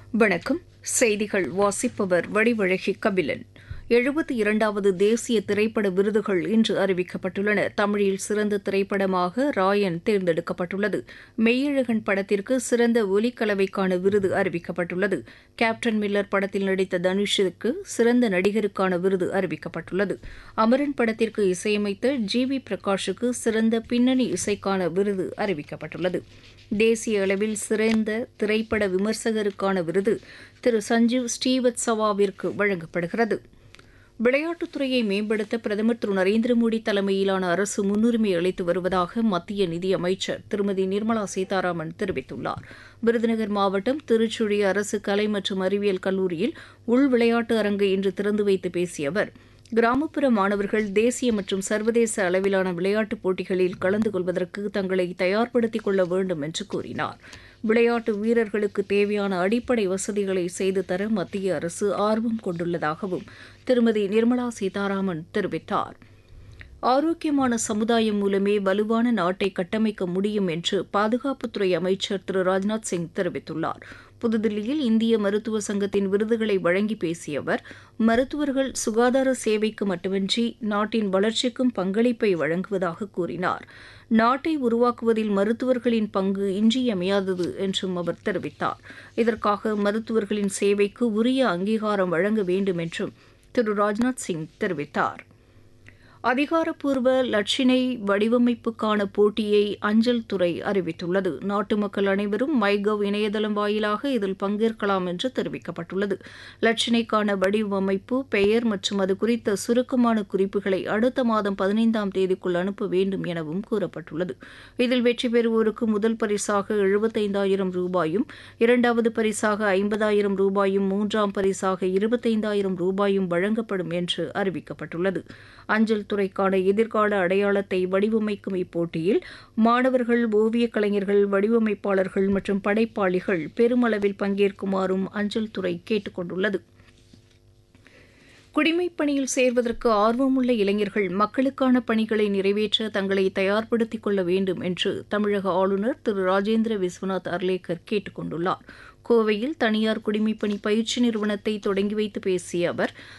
வணக்கம் செய்திகள் வாசிப்பவர் வடிவழகி கபிலன் எழுபத்தி இரண்டாவது தேசிய திரைப்பட விருதுகள் இன்று அறிவிக்கப்பட்டுள்ளன தமிழில் சிறந்த திரைப்படமாக ராயன் தேர்ந்தெடுக்கப்பட்டுள்ளது மெய்யழகன் படத்திற்கு சிறந்த ஒலிக்கலவைக்கான விருது அறிவிக்கப்பட்டுள்ளது கேப்டன் மில்லர் படத்தில் நடித்த தனுஷுக்கு சிறந்த நடிகருக்கான விருது அறிவிக்கப்பட்டுள்ளது அமரன் படத்திற்கு இசையமைத்த ஜி வி பிரகாஷுக்கு சிறந்த பின்னணி இசைக்கான விருது அறிவிக்கப்பட்டுள்ளது தேசிய அளவில் சிறந்த திரைப்பட விமர்சகருக்கான விருது திரு சஞ்சீவ் ஸ்ரீவத்சவாவிற்கு வழங்கப்படுகிறது விளையாட்டுத்துறையை மேம்படுத்த பிரதமர் திரு நரேந்திர மோடி தலைமையிலான அரசு முன்னுரிமை அளித்து வருவதாக மத்திய நிதியமைச்சர் திருமதி நிர்மலா சீதாராமன் தெரிவித்துள்ளார் விருதுநகர் மாவட்டம் திருச்சுழி அரசு கலை மற்றும் அறிவியல் கல்லூரியில் உள் விளையாட்டு அரங்கை இன்று திறந்து வைத்து பேசிய அவர் கிராமப்புற மாணவர்கள் தேசிய மற்றும் சர்வதேச அளவிலான விளையாட்டுப் போட்டிகளில் கலந்து கொள்வதற்கு தங்களை தயார்படுத்திக் கொள்ள வேண்டும் என்று கூறினார் விளையாட்டு வீரர்களுக்கு தேவையான அடிப்படை வசதிகளை செய்து தர மத்திய அரசு ஆர்வம் கொண்டுள்ளதாகவும் திருமதி நிர்மலா சீதாராமன் தெரிவித்தார் ஆரோக்கியமான சமுதாயம் மூலமே வலுவான நாட்டை கட்டமைக்க முடியும் என்று பாதுகாப்புத்துறை அமைச்சர் திரு ராஜ்நாத் சிங் தெரிவித்துள்ளார் புதுதில்லியில் இந்திய மருத்துவ சங்கத்தின் விருதுகளை வழங்கி பேசிய அவர் மருத்துவர்கள் சுகாதார சேவைக்கு மட்டுமின்றி நாட்டின் வளர்ச்சிக்கும் பங்களிப்பை வழங்குவதாக கூறினார் நாட்டை உருவாக்குவதில் மருத்துவர்களின் பங்கு இன்றியமையாதது என்றும் அவர் தெரிவித்தார் இதற்காக மருத்துவர்களின் சேவைக்கு உரிய அங்கீகாரம் வழங்க வேண்டும் என்றும் திரு ராஜ்நாத் சிங் தெரிவித்தார் அதிகாரப்பூர்வ லட்சினை வடிவமைப்புக்கான போட்டியை அஞ்சல் துறை அறிவித்துள்ளது நாட்டு மக்கள் அனைவரும் மைகவ் இணையதளம் வாயிலாக இதில் பங்கேற்கலாம் என்று தெரிவிக்கப்பட்டுள்ளது லட்சினைக்கான வடிவமைப்பு பெயர் மற்றும் அது குறித்த சுருக்கமான குறிப்புகளை அடுத்த மாதம் பதினைந்தாம் தேதிக்குள் அனுப்ப வேண்டும் எனவும் கூறப்பட்டுள்ளது இதில் வெற்றி பெறுவோருக்கு முதல் பரிசாக எழுபத்தைந்தாயிரம் ரூபாயும் இரண்டாவது பரிசாக ஐம்பதாயிரம் ரூபாயும் மூன்றாம் பரிசாக இருபத்தைந்தாயிரம் ரூபாயும் வழங்கப்படும் என்று அறிவிக்கப்பட்டுள்ளது அஞ்சல் துறைக்கான எதிர்கால அடையாளத்தை வடிவமைக்கும் இப்போட்டியில் மாணவர்கள் ஓவியக் கலைஞர்கள் வடிவமைப்பாளர்கள் மற்றும் படைப்பாளிகள் பெருமளவில் பங்கேற்குமாறும் அஞ்சல் துறை கேட்டுக் கொண்டுள்ளது குடிமைப் பணியில் சேர்வதற்கு ஆர்வமுள்ள இளைஞர்கள் மக்களுக்கான பணிகளை நிறைவேற்ற தங்களை தயார்படுத்திக் கொள்ள வேண்டும் என்று தமிழக ஆளுநர் திரு ராஜேந்திர விஸ்வநாத் அர்லேக்கர் கேட்டுக் கொண்டுள்ளார் கோவையில் தனியார் குடிமைப்பணி பயிற்சி நிறுவனத்தை தொடங்கி வைத்து பேசிய அவர்